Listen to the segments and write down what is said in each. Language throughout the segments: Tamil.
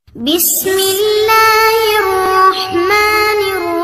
بسم الله الرحمن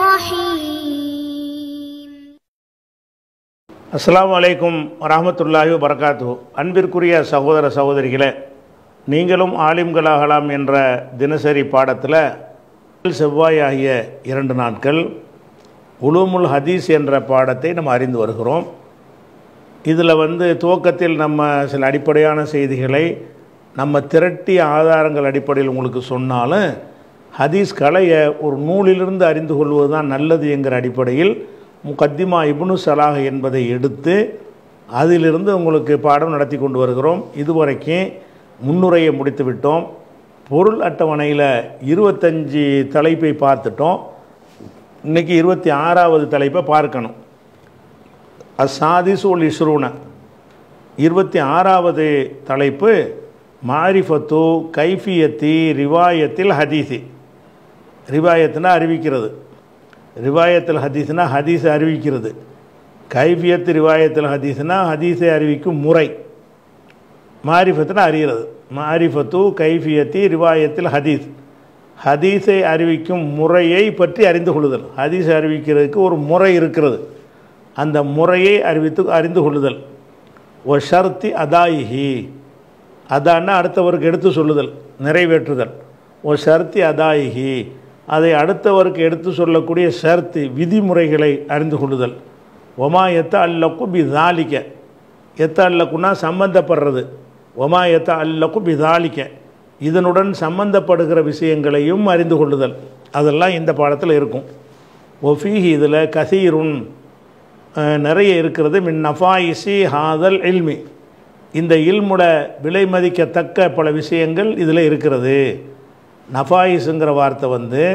الرحيم அஸ்ஸலாமு அலைக்கும் வரஹ்மத்துல்லாஹி வரகாத்து அன்பிற்குரிய சகோதர சகோதரிகளே நீங்களும் ஆலிம்களாகலாம் என்ற தினசரி பாடத்தில் செவ்வாய் ஆகிய இரண்டு நாட்கள் உலூமுல் ஹதீஸ் என்ற பாடத்தை நம்ம அறிந்து வருகிறோம் இதில் வந்து துவக்கத்தில் நம்ம சில அடிப்படையான செய்திகளை நம்ம திரட்டிய ஆதாரங்கள் அடிப்படையில் உங்களுக்கு சொன்னாலும் ஹதீஸ் கலையை ஒரு நூலிலிருந்து அறிந்து கொள்வது தான் நல்லது என்கிற அடிப்படையில் முகத்திமா இப்னு சலாஹ் என்பதை எடுத்து அதிலிருந்து உங்களுக்கு பாடம் நடத்தி கொண்டு வருகிறோம் இதுவரைக்கும் முன்னுரையை முடித்து விட்டோம் பொருள் அட்டவணையில் இருபத்தஞ்சி தலைப்பை பார்த்துட்டோம் இன்றைக்கி இருபத்தி ஆறாவது தலைப்பை பார்க்கணும் அசாதிசுல் இஸ்ரூன இருபத்தி ஆறாவது தலைப்பு மாரிஃபத்து கைஃபியத்தி ரிவாயத்தில் ஹதீஸி ரிவாயத்துனா அறிவிக்கிறது ரிவாயத்தில் ஹதீஸ்னா ஹதீஸை அறிவிக்கிறது கைஃபியத்து ரிவாயத்தில் ஹதீஸ்னா ஹதீஸை அறிவிக்கும் முறை மாரிஃபத்துனா அறிகிறது மாரிஃபத்து கைஃபியத்தி ரிவாயத்தில் ஹதீஸ் ஹதீஸை அறிவிக்கும் முறையை பற்றி அறிந்து கொள்ளுதல் ஹதீஸ் அறிவிக்கிறதுக்கு ஒரு முறை இருக்கிறது அந்த முறையை அறிவித்து அறிந்து கொள்ளுதல் ஒ ஷர்த்தி அதாயிஹி அதான்னா அடுத்தவருக்கு எடுத்து சொல்லுதல் நிறைவேற்றுதல் ஒ ஷர்த்தி அதாயிஹி அதை அடுத்தவருக்கு எடுத்து சொல்லக்கூடிய ஷர்த்து விதிமுறைகளை அறிந்து கொள்ளுதல் ஒமா எத்த அல்லக்கு பிதாலிக்க எத்த அல்லக்குன்னா சம்பந்தப்படுறது ஒமா எத்த அல்லக்கு பிதாலிக்க இதனுடன் சம்பந்தப்படுகிற விஷயங்களையும் அறிந்து கொள்ளுதல் அதெல்லாம் இந்த பாடத்தில் இருக்கும் ஒஃபீஹி இதில் கசீருன் அஹ், நிறைய இருக்கிறது மின் நஃபாயிசி ஹாதல் இல்மி இந்த இல்முட விலை மதிக்கத்தக்க பல விஷயங்கள் இதில் இருக்கிறது நஃபாயிஸுங்கிற வார்த்தை வந்து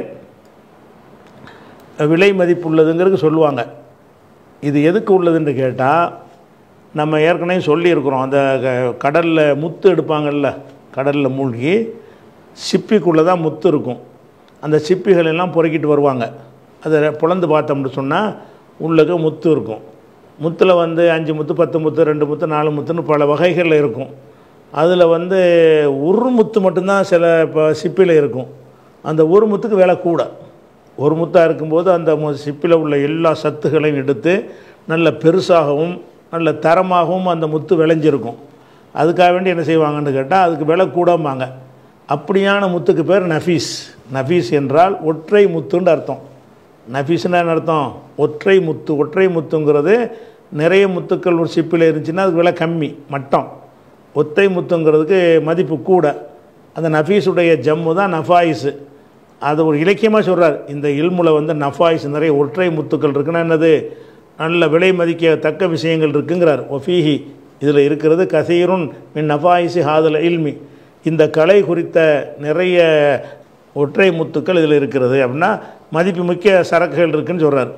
விலை மதிப்புள்ளதுங்கிறது சொல்லுவாங்க இது எதுக்கு உள்ளதுன்னு கேட்டால் நம்ம ஏற்கனவே சொல்லியிருக்கிறோம் அந்த கடலில் முத்து எடுப்பாங்கல்ல கடலில் மூழ்கி சிப்பிக்குள்ளே தான் முத்து இருக்கும் அந்த சிப்பிகள் எல்லாம் பொறுக்கிட்டு வருவாங்க அதை புலந்து பார்த்தோம்னு சொன்னால் உள்ளக முத்து இருக்கும் முத்தில் வந்து அஞ்சு முத்து பத்து முத்து ரெண்டு முத்து நாலு முத்துன்னு பல வகைகளில் இருக்கும் அதில் வந்து ஒரு முத்து மட்டும்தான் சில இப்போ சிப்பியில் இருக்கும் அந்த ஒரு முத்துக்கு விலை கூட ஒரு முத்தாக இருக்கும்போது அந்த மு- சிப்பில் உள்ள எல்லா சத்துக்களையும் எடுத்து நல்ல பெருசாகவும் நல்ல தரமாகவும் அந்த முத்து விளைஞ்சிருக்கும் அதுக்காக வேண்டி என்ன செய்வாங்கன்னு கேட்டால் அதுக்கு விலை கூடம்பாங்க அப்படியான முத்துக்கு பேர் நஃபீஸ் நஃபீஸ் என்றால் ஒற்றை முத்துன்னு அர்த்தம் நஃபீஸ்னா என்ன அர்த்தம் ஒற்றை முத்து ஒற்றை முத்துங்கிறது நிறைய முத்துக்கள் ஒரு சிப்பில் இருந்துச்சுன்னா அதுக்கு விலை கம்மி மட்டம் ஒத்தை முத்துங்கிறதுக்கு மதிப்பு கூட அந்த நஃபீஸுடைய ஜம்மு தான் நஃபாயிஸு அது ஒரு இலக்கியமாக சொல்கிறார் இந்த இல்முல வந்து நஃபாயிஸ் நிறைய ஒற்றை முத்துக்கள் இருக்குன்னா என்னது நல்ல விலை மதிக்கத்தக்க விஷயங்கள் இருக்குங்கிறார் ஒஃபீஹி இதில் இருக்கிறது கசீருன் மின் நஃபாயிசி ஹாதல் இல்மி இந்த கலை குறித்த நிறைய ஒற்றை முத்துக்கள் இதில் இருக்கிறது அப்படின்னா மதிப்பு மிக்க சரக்குகள் இருக்குன்னு சொல்கிறார்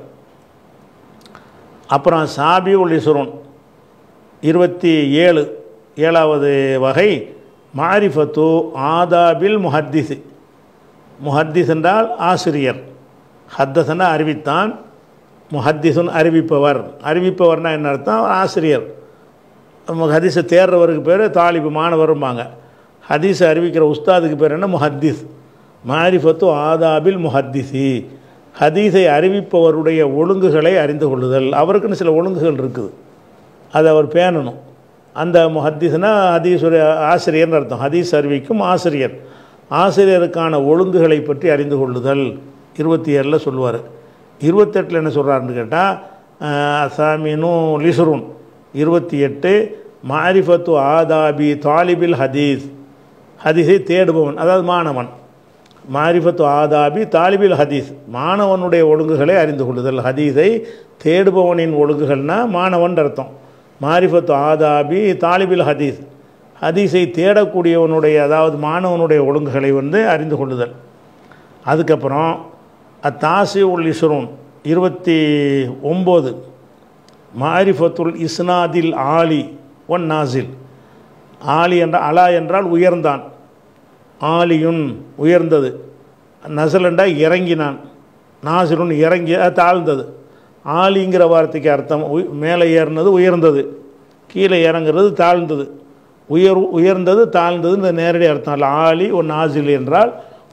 அப்புறம் சாபி உல் இருபத்தி ஏழு ஏழாவது வகை மாரிஃபத்து ஆதாபில் முஹத்திஸு முஹத்திஸ் என்றால் ஆசிரியர் ஹத்தசனா அறிவித்தான் முஹத்திசுன் அறிவிப்பவர் அறிவிப்பவர்னா என்ன அர்த்தம் ஆசிரியர் நம்ம ஹதீஸை தேர்றவருக்கு பேர் தாலிபு மாணவரும்பாங்க ஹதீஸை அறிவிக்கிற உஸ்தாதுக்கு பேர் என்ன முஹத்திஸ் மாரிஃபத்து ஆதாபில் முஹத்திசி ஹதீஸை அறிவிப்பவருடைய ஒழுங்குகளை அறிந்து கொள்ளுதல் அவருக்குன்னு சில ஒழுங்குகள் இருக்குது அதை அவர் பேணணும் அந்த முஹத்திஸ்னா ஹதீஸுடைய ஆசிரியர்னு அர்த்தம் ஹதீஸ் அறிவிக்கும் ஆசிரியர் ஆசிரியருக்கான ஒழுங்குகளை பற்றி அறிந்து கொள்ளுதல் இருபத்தி ஏழில் சொல்லுவார் இருபத்தெட்டில் என்ன சொல்கிறாருன்னு கேட்டால் அசாமினு லிசுருன் இருபத்தி எட்டு மாரிஃபத்து ஆதாபி தாலிபில் ஹதீஸ் ஹதீஸை தேடுபவன் அதாவது மாணவன் மாரிஃபத்து ஆதாபி தாலிபில் ஹதீஸ் மாணவனுடைய ஒழுங்குகளை அறிந்து கொள்ளுதல் ஹதீஸை தேடுபவனின் ஒழுங்குகள்னா மாணவன் அர்த்தம் மாரிஃபத்து ஆதாபி தாலிபில் ஹதீஸ் ஹதீஸை தேடக்கூடியவனுடைய அதாவது மாணவனுடைய ஒழுங்குகளை வந்து அறிந்து கொள்ளுதல் அதுக்கப்புறம் அத்தாசி உல் இஸ்ரூன் இருபத்தி ஒம்பது மாரிஃபத்துல் இஸ்னாதில் ஆலி ஒன் நாசில் ஆலி என்ற அலா என்றால் உயர்ந்தான் ஆலியுன் உயர்ந்தது நசல் என்றால் இறங்கினான் நாசிலுன் இறங்கி அது தாழ்ந்தது ஆலிங்கிற வார்த்தைக்கு அர்த்தம் உய்- மேலே ஏறினது உயர்ந்தது கீழே இறங்குறது தாழ்ந்தது உயர் உயர்ந்தது தாழ்ந்தது இந்த நேரடி அர்த்தம் இல்லை ஆலி ஒரு நாசில் என்றால்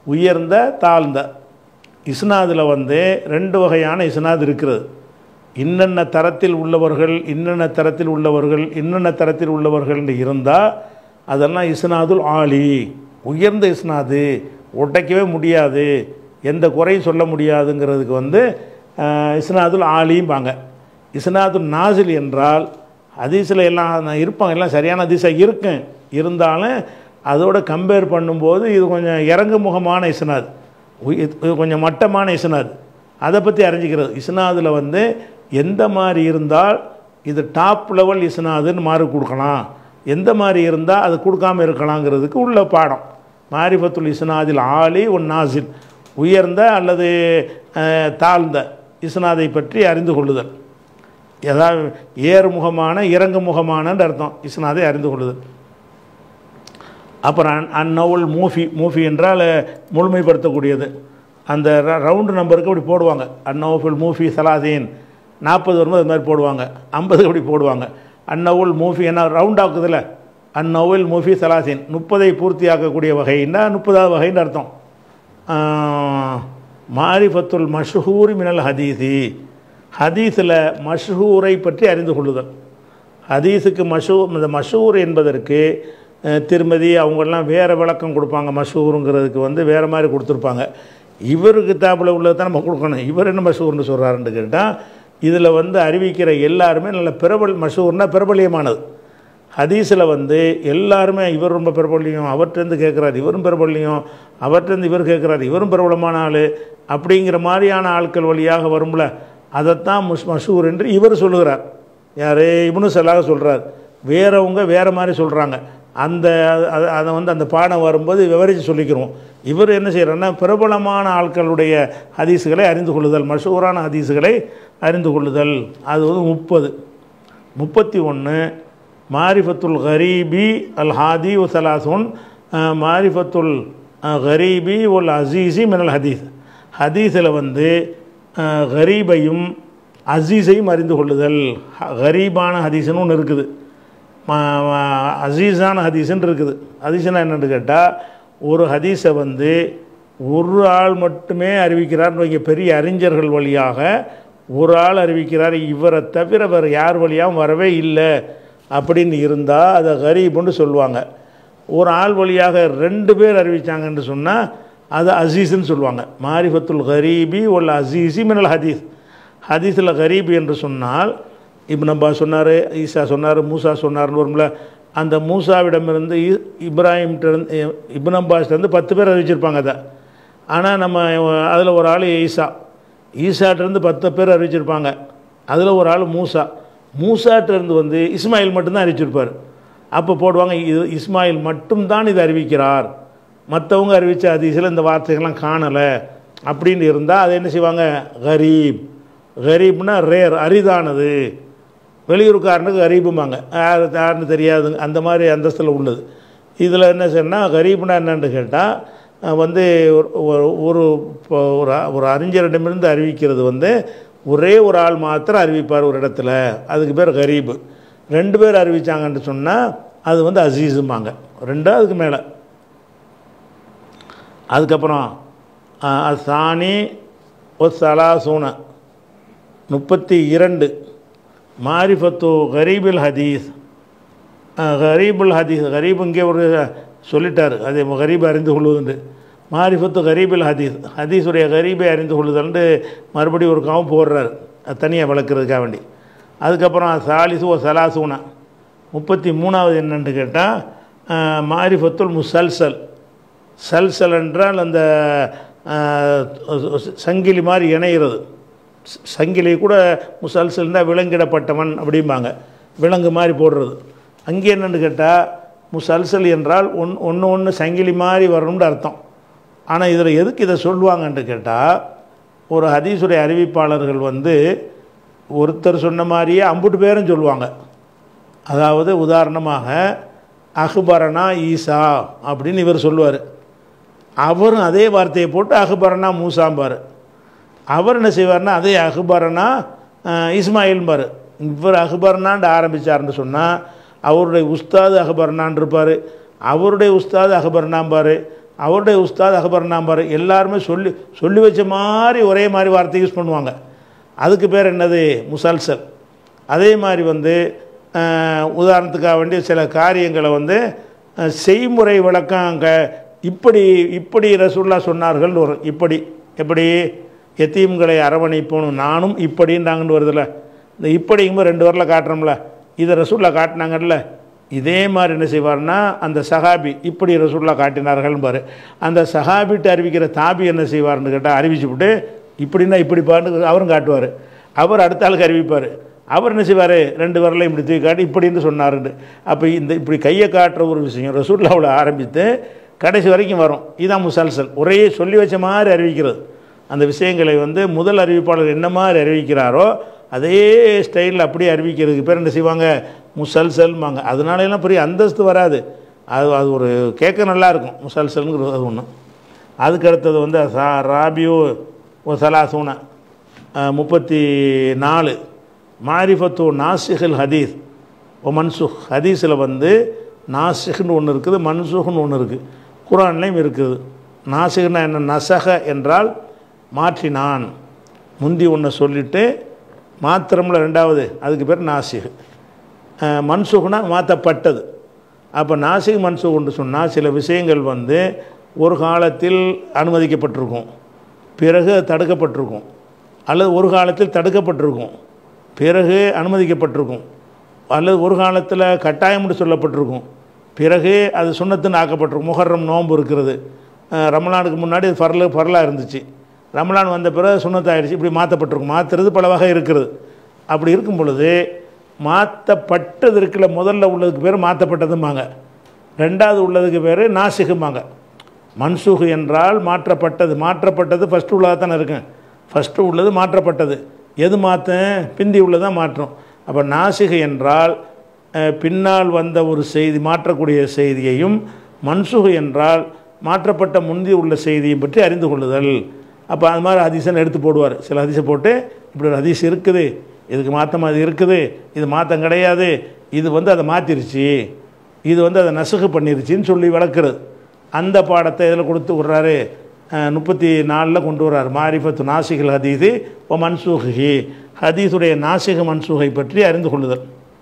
உயர்ந்த தாழ்ந்த இஸ்னாதில் வந்து ரெண்டு வகையான இஸ்னாத் இருக்கிறது இன்னென்ன தரத்தில் உள்ளவர்கள் இன்னென்ன தரத்தில் உள்ளவர்கள் இன்னென்ன தரத்தில் உள்ளவர்கள் இருந்தால் அதெல்லாம் இஸ்னாதுல் ஆலி உயர்ந்த இஸ்னாது உடைக்கவே முடியாது எந்த குறையும் சொல்ல முடியாதுங்கிறதுக்கு வந்து அஹ், இஸ்னாதுல் ஆலிம்பாங்க இஸ்னாதுல் நாசில் என்றால் ஹதீஸில் எல்லாம் இருப்பாங்க எல்லாம் சரியான ஹதீஸாக இருக்கும் இருந்தாலும் அதோட கம்பேர் பண்ணும்போது இது கொஞ்சம் இறங்கு முகமான இஸ்னாத் உய்- இது கொஞ்சம் மட்டமான இஸ்னாத் அதை பற்றி அறிஞ்சிக்கிறது இஸ்னாதில் வந்து எந்த மாதிரி இருந்தால் இது டாப் லெவல் இஸ்னாதுன்னு மாறி கொடுக்கலாம் எந்த மாதிரி இருந்தால் அது கொடுக்காம இருக்கலாங்கிறதுக்கு உள்ள பாடம் மாரிஃபத்துல் இஸ்னாதில் ஆலி ஒன் நாசில் உயர்ந்த அல்லது அஹ், தாழ்ந்த இஸ்னாதை பற்றி அறிந்து கொள்ளுதல் ஏதாவது ஏறுமுகமான இறங்குமுகமானன்ற அர்த்தம் இஸ்னாதை அறிந்து கொள்ளுதல் அப்புறம் அன் அந்நவுல் மூஃபி மூஃபி என்றால் முழுமைப்படுத்தக்கூடியது அந்த ர- ரவுண்டு நம்பருக்கு அப்படி போடுவாங்க அந்நவுல் மூஃபி சலாதீன் நாற்பது வரும்போது அது மாதிரி போடுவாங்க ஐம்பதுக்கு அப்படி போடுவாங்க அந்நவுல் மூஃபி என்ன ரவுண்ட் ஆக்குதுல அந்நவுல் மூஃபி சலாசீன் முப்பதை பூர்த்தியாக்கக்கூடிய வகைன்னா முப்பதாவது வகைன்னு அர்த்தம் ஆஹ், மாரிஃபத்துல் மஷ்ஹூர் மினல் ஹதீஸி ஹதீஸில் மஷ்ஹூரை பற்றி அறிந்து கொள்ளுதல் ஹதீஸுக்கு மஷூ இந்த மஷூர் என்பதற்கு அஹ், திருமதி அவங்கெல்லாம் வேறு விளக்கம் கொடுப்பாங்க மஷூருங்கிறதுக்கு வந்து வேறு மாதிரி கொடுத்துருப்பாங்க இவர் கிதாபில் உள்ளதை தான் நம்ம கொடுக்கணும் இவர் என்ன மஷூர்னு சொல்கிறாருன்னு கேட்டால் இதில் வந்து அறிவிக்கிற எல்லாருமே நல்ல பிரபல் மஷூர்னா பிரபலியமானது ஹதீஸில் வந்து எல்லாருமே இவர் ரொம்ப பிரபலியம் அவர்கிட்டருந்து கேட்குறாரு இவரும் பிரபலியம் அவர்கிட்டருந்து இவர் கேட்குறாரு இவரும் பிரபலமான ஆள் அப்படிங்கிற மாதிரியான ஆட்கள் வழியாக வரும்ல அதைத்தான் முஷ் மஷூர் என்று இவர் சொல்லுகிறார் யார் இப்னு சலாக சொல்கிறார் வேறவங்க வேறு மாதிரி சொல்கிறாங்க அந்த அது- அதை வந்து அந்த பாடம் வரும்போது விவரித்து சொல்லிக்கிறோம் இவர் என்ன செய்கிறாருன்னா பிரபலமான ஆட்களுடைய ஹதீஸுகளை அறிந்து கொள்ளுதல் மஷூரான ஹதீஸுகளை அறிந்து கொள்ளுதல் அது வந்து முப்பது முப்பத்தி ஒன்று மாரிஃபத்துல் கரீபி அல் ஹாதி ஒ சலாசுன் மாரிஃபத்துல் அஹ், கரீபி ஒல் அசீசி மினல் ஹதீஸ் ஹதீஸில் வந்து அஹ், கரீபையும் அசீஸையும் அறிந்து கொள்ளுதல் ஹ- கரீபான ஹதீஸ்னு ஒன்று இருக்குது ம- ம- அசீஸான ஹதீஸ்ன்னு இருக்குது ஹதீஸ்னா என்னன்னு கேட்டால் ஒரு ஹதீஸை வந்து ஒரு ஆள் மட்டுமே அறிவிக்கிறார்னு வைங்க பெரிய அறிஞர்கள் வழியாக ஒரு ஆள் அறிவிக்கிறார் இவரை தவிர வேறு யார் வழியாகவும் வரவே இல்லை அப்படின்னு இருந்தால் அதை கரீப்னு சொல்லுவாங்க ஒரு ஆள் வழியாக ரெண்டு பேர் அறிவிச்சாங்கன்னு சொன்னால் அது அசீஸ்ன்னு சொல்லுவாங்க மாரிஃபத்துல் கரீபி ஒல் அசீசி மினல் ஹதீஸ் ஹதீஸில் கரீப் என்று சொன்னால் இப்னு அப்பா சொன்னார் ஈசா சொன்னார் மூசா சொன்னார்னு வரும்ல அந்த மூசாவிடமிருந்து இ- இப்ராஹிம்கிட்ட இப்னு அப்பாஸ்லேருந்து பத்து பேர் அறிவிச்சிருப்பாங்க அதை ஆனால் நம்ம அதில் ஒரு ஆள் ஈசா ஈசாட்டிருந்து பத்து பேர் அறிவிச்சிருப்பாங்க அதில் ஒரு ஆள் மூசா மூசாட்டிருந்து வந்து இஸ்மாயில் மட்டும்தான் அறிவிச்சிருப்பார் அப்போ போடுவாங்க இது இஸ்மாயில் மட்டும்தான் இது அறிவிக்கிறார் மற்றவங்க அறிவித்த அதிசயில் இந்த வார்த்தைகள்லாம் காணலை அப்படின்னு இருந்தால் அதை என்ன செய்வாங்க கரீப் கரீப்னா ரேர் அரிதானது வெளியூருக்காரனுக்கு கரீபுமாங்க யார் யாருன்னு தெரியாது அந்த மாதிரி அந்தஸ்தில் உள்ளது இதில் என்ன சொன்னால் கரீப்னா என்னன்னு கேட்டால் வந்து ஒரு- ஒரு- ஒரு இப்போ ஒரு அ- ஒரு அறிஞரிடமிருந்து அறிவிக்கிறது வந்து ஒரே ஒரு ஆள் மாத்திரம் அறிவிப்பார் ஒரு இடத்துல அதுக்கு பேர் கரீபு ரெண்டு பேர் அறிவிச்சாங்கன்னு சொன்னால் அது வந்து அசீஸுமாங்க ரெண்டு அதுக்கு மேலே அதுக்கப்புறம் சாணி ஒ சலாசூன முப்பத்தி இரண்டு மாரிஃபத்து கரீபுல் ஹதீஸ் கரீபுல் ஹதீஸ் கரீப் இங்கே ஒரு சொல்லிட்டார் அது கரீப் அறிந்து கொள்வதுண்டு மாரிஃபத்து கரீபுல் ஹதீஸ் ஹதீஸுடைய கரீபை அறிந்து கொள்ளுதல்னு மறுபடியும் ஒரு காவும் போடுறார் அது தனியாக வளர்க்குறதுக்காக வேண்டி அதுக்கப்புறம் சாலிசு ஓ சலாசூனா முப்பத்தி மூணாவது என்னன்னு கேட்டால் மாரிஃபத்துல் முசல்சல் சல்சல் என்றால் அந்த ஆஹ், சங்கிலி மாதிரி இணையிறது ச- சங்கிலி கூட முசல்சல்னா விலங்கிடப்பட்டவன் அப்படிம்பாங்க விலங்கு மாதிரி போடுறது அங்கே என்னன்னு கேட்டால் முசல்சல் என்றால் ஒன் ஒன்று ஒன்று சங்கிலி மாதிரி வரணும்னு அர்த்தம் ஆனால் இதில் எதுக்கு இதை சொல்லுவாங்கன்னு கேட்டால் ஒரு ஹதீஸுடைய அறிவிப்பாளர்கள் வந்து ஒருத்தர் சொன்ன மாதிரியே அம்புட்டு பேரும் சொல்லுவாங்க அதாவது உதாரணமாக அஹ்பரனா ஈசா அப்படின்னு இவர் சொல்லுவார் அவரும் அதே வார்த்தையை போட்டு அஹ்பரனா மூசாம்பார் அவர் என்ன செய்வார்னா அதே அஹ்பரனா அஹ், இஸ்மாயில்பார் இவர் அஹ்பர்னான்னு ஆரம்பித்தார்னு சொன்னால் அவருடைய உஸ்தாது அஹ்பர்னான் இருப்பார் அவருடைய உஸ்தாது அஹ்பர்னாம்பார் அவருடைய உஸ்தாத் அகபர் நாம்பார் எல்லாருமே சொல்லி சொல்லி வச்ச மாதிரி ஒரே மாதிரி வார்த்தை யூஸ் பண்ணுவாங்க அதுக்கு பேர் என்னது முசல்சல் அதே மாதிரி வந்து அஹ், உதாரணத்துக்காக வேண்டிய சில காரியங்களை வந்து அஹ், செய்முறை விளக்கம் க இப்படி இப்படி ரசூல்லா சொன்னார்கள் வரும் இப்படி எப்படி எத்தீம்களை அரவணைப்போனும் நானும் இப்படின்றாங்கன்னு வருதுல்ல இந்த இப்படிங்கும்போது ரெண்டு வரல காட்டுறோம்ல இதை ரசூல்லா காட்டினாங்கல்ல இதே மாதிரி என்ன செய்வார்னா அந்த சஹாபி இப்படி ரசூல்லா காட்டினார்கள் பாரு அந்த சஹாபிட்டு அறிவிக்கிற தாபி என்ன செய்வார்னு கேட்டால் அறிவிச்சு விட்டு இப்படின்னா இப்படி பாருன்னு அவரும் காட்டுவார் அவர் அடுத்த ஆளுக்கு அறிவிப்பார் அவர் என்ன செய்வார் ரெண்டு வரலையும் இப்படி தூக்கி காட்டி இப்படின்னு சொன்னாருன்னு அப்போ இந்த இப்படி கையை காட்டுற ஒரு விஷயம் ரசூல்லாவில் ஆரம்பித்து கடைசி வரைக்கும் வரும் இதான் முசல்சல் ஒரே சொல்லி வச்ச மாதிரி அறிவிக்கிறது அந்த விஷயங்களை வந்து முதல் அறிவிப்பாளர் என்ன மாதிரி அறிவிக்கிறாரோ அதே ஸ்டைலில் அப்படியே அறிவிக்கிறதுக்கு பேர் என்ன செய்வாங்க முசல்சல்மாங்க அதனால எல்லாம் பெரிய அந்தஸ்து வராது அது அது ஒரு கேட்க நல்லா இருக்கும் முசல்சல்ங்கிறது அது ஒன்று அதுக்கு அடுத்தது வந்து சா ராபியோ ஓ சலாசூன முப்பத்தி நாலு மாரிஃபத்து நாசிஹல் ஹதீஸ் ஓ மன்சுக் ஹதீஸில் வந்து நாசிஹ்னு ஒன்று இருக்குது மன்சுஹ்னு ஒன்று இருக்குது குரான்லேயும் இருக்குது நாசிஹ்னா என்ன நசக என்றால் மாற்றினான் முந்தி ஒன்றை சொல்லிட்டு மாத்திரம்ல ரெண்டாவது அதுக்கு பேர் நாசிக் மன்சுகுனா மாற்றப்பட்டது அப்போ நாசிக் மன்சுகுன்னு சொன்னால் சில விஷயங்கள் வந்து ஒரு காலத்தில் அனுமதிக்கப்பட்டிருக்கும் பிறகு அது தடுக்கப்பட்டிருக்கும் அல்லது ஒரு காலத்தில் தடுக்கப்பட்டிருக்கும் பிறகு அனுமதிக்கப்பட்டிருக்கும் அல்லது ஒரு காலத்தில் கட்டாயம்னு சொல்லப்பட்டிருக்கும் பிறகு அது சுண்ணத்துன்னு ஆக்கப்பட்டிருக்கும் முஹர்ரம் நோன்பு இருக்கிறது அஹ் ரமலானுக்கு முன்னாடி அது ஃபர்ல ஃபர்லாக இருந்துச்சு ரமலான் வந்த பிறகு சுண்ணத்தாயிடுச்சு இப்படி மாற்றப்பட்டிருக்கும் மாற்றுறது பல வகை இருக்கிறது அப்படி இருக்கும் பொழுது மாற்றப்பட்டது இருக்குல்ல முதல்ல உள்ளதுக்கு பேர் மாற்றப்பட்டதும்பாங்க ரெண்டாவது உள்ளதுக்கு பேர் நாசிகும்பாங்க மன்சூகு என்றால் மாற்றப்பட்டது மாற்றப்பட்டது ஃபஸ்ட்டு உள்ளதாக தானே இருக்கும் ஃபஸ்ட்டு உள்ளது மாற்றப்பட்டது எது மாற்றும் பிந்தி உள்ளதான் மாற்றம் அப்போ நாசிகு என்றால் அஹ், பின்னால் வந்த ஒரு செய்தி மாற்றக்கூடிய செய்தியையும் மன்சுகு என்றால் மாற்றப்பட்ட முந்தி உள்ள செய்தியை பற்றி அறிந்து கொள்ளுதல் அப்போ அது மாதிரி ஹதீஸன் எடுத்து போடுவார் சில ஹதீஸை போட்டு இப்படி ஒரு ஹதீஸ் இருக்குது இதுக்கு மாற்றம் அது இருக்குது இது மாற்றம் கிடையாது இது வந்து அதை மாற்றிருச்சு இது வந்து அதை நசுகு பண்ணிருச்சுன்னு சொல்லி விளக்குறது அந்த பாடத்தை இதில் கொடுத்து விட்றாரு முப்பத்தி நாலில் கொண்டு வர்றார் மாரிஃபத்து நாசிகள் ஹதீது ஓ மன்சூஹி ஹதீஸுடைய நாசிக மன்சூகை பற்றி அறிந்து கொள்ளுதல்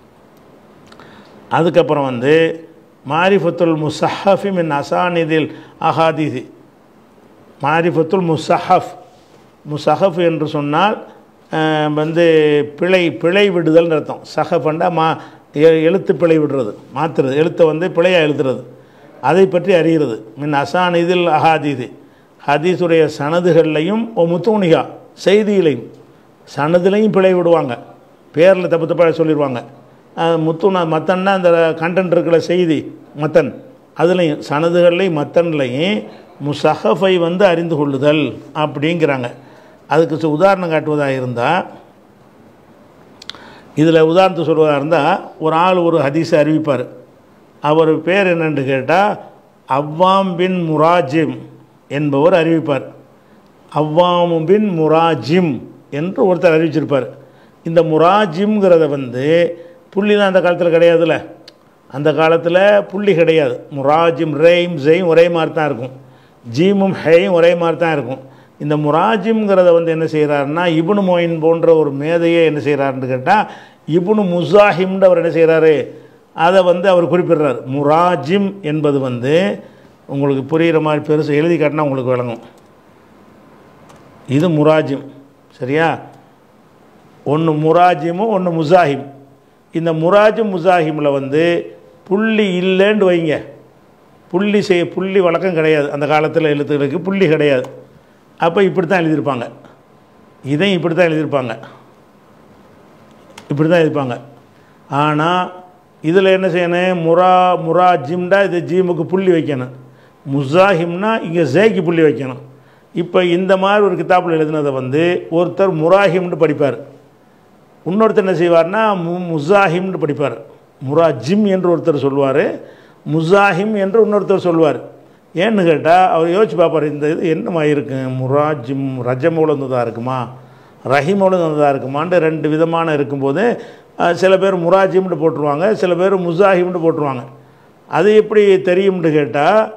அதுக்கப்புறம் வந்து மாரிஃபத்துல் முசஹஃபி மின் அசானிதில் அஹாதீதி மாரிஃபத்துல் முசஹஃப் முசஹஃப் என்று சொன்னால் அஹ், வந்து பிழை பிழை விடுதல்னு அர்த்தம் சஹஃபண்டா மா எ- எழுத்து பிழை விடுறது மாற்றுறது எழுத்தை வந்து பிழையாக எழுதுறது அதை பற்றி அறிகிறது மின் அசானிதில் அஹாதீது ஹதீஸுடைய சனதுகள்லையும் ஓ முத்தூனிகா செய்தியிலையும் சனதுலையும் பிழை விடுவாங்க பேரில் தப்பு தப்பாக சொல்லிடுவாங்க அஹ் முத்துனா மத்தன்னா அந்த கண்டென்ட் இருக்கிற செய்தி மத்தன் அதுலேயும் சனதுகள்லையும் மத்தன்லையும் முசஹஃபை வந்து அறிந்து கொள்ளுதல் அப்படிங்கிறாங்க அதுக்கு சு- உதாரணம் காட்டுவதாக இருந்தால் இதில் உதாரணத்துக்கு சொல்வதாக இருந்தால் ஒரு ஆள் ஒரு ஹதீஸை அறிவிப்பார் அவர் பேர் என்னன்னு கேட்டால் அவ்வாம் பின் முராஜிம் என்பவர் அறிவிப்பார் அவ்வாமு பின் முராஜிம் என்று ஒருத்தர் அறிவிச்சிருப்பார் இந்த முராஜிம்ங்கிறத வந்து புள்ளிலாம் அந்த காலத்தில் கிடையாதுல்ல அந்த காலத்தில் புள்ளி கிடையாது முராஜிம் ரேயும் ஜெயும் ஒரே மாதிரி தான் இருக்கும் ஜீமும் ஹேயும் ஒரே மாதிரி தான் இருக்கும் இந்த முராஜிம்ங்கிறத வந்து என்ன செய்கிறாருன்னா இப்னு மொயின் போன்ற ஒரு மேதையை என்ன செய்கிறாருன்னு கேட்டால் இப்னு முசாஹிம்னு அவர் என்ன செய்கிறாரு அதை வந்து அவர் குறிப்பிடுறார் முராஜிம் என்பது வந்து உங்களுக்கு புரிகிற மாதிரி பெருசு எழுதி காட்டினா உங்களுக்கு விளங்கும் இது முராஜிம் சரியா ஒன்று முராஜிமும் ஒன்று முசாஹிம் இந்த முராஜிம் முசாஹிமில் வந்து புள்ளி இல்லைன்னு வைங்க புள்ளி செய்ய புள்ளி வழக்கம் கிடையாது அந்த காலத்தில் எழுத்துக்களுக்கு புள்ளி கிடையாது அப்போ இப்படி தான் எழுதியிருப்பாங்க இதையும் இப்படி தான் எழுதியிருப்பாங்க இப்படி தான் எழுதிப்பாங்க ஆனால் இதில் என்ன செய்யணும் முரா முரா ஜிம்டா இது ஜீமுக்கு புள்ளி வைக்கணும் முசாஹிம்னா இங்கே ஜேக்கு புள்ளி வைக்கணும் இப்போ இந்த மாதிரி ஒரு கிதாப்பில் எழுதினதை வந்து ஒருத்தர் முராஹிம்னு படிப்பார் இன்னொருத்தர் என்ன செய்வார்னா மு முசாஹிம்னு படிப்பார் முராஜிம் என்று ஒருத்தர் சொல்லுவார் முசாஹிம் என்று இன்னொருத்தர் சொல்லுவார் ஏன்னு கேட்டால் அவர் யோசிச்சு பார்ப்பார் இந்த இது என்னமா இருக்கு முராஜிம் ரஜமோடு வந்ததாக இருக்குமா ரஹிமோடு வந்ததாக இருக்குமான்ட்டு ரெண்டு விதமான இருக்கும்போது அஹ், சில பேர் முராஜிம்னு போட்டுருவாங்க சில பேர் முசாஹிம்னு போட்டுருவாங்க அது எப்படி தெரியும்னு கேட்டால்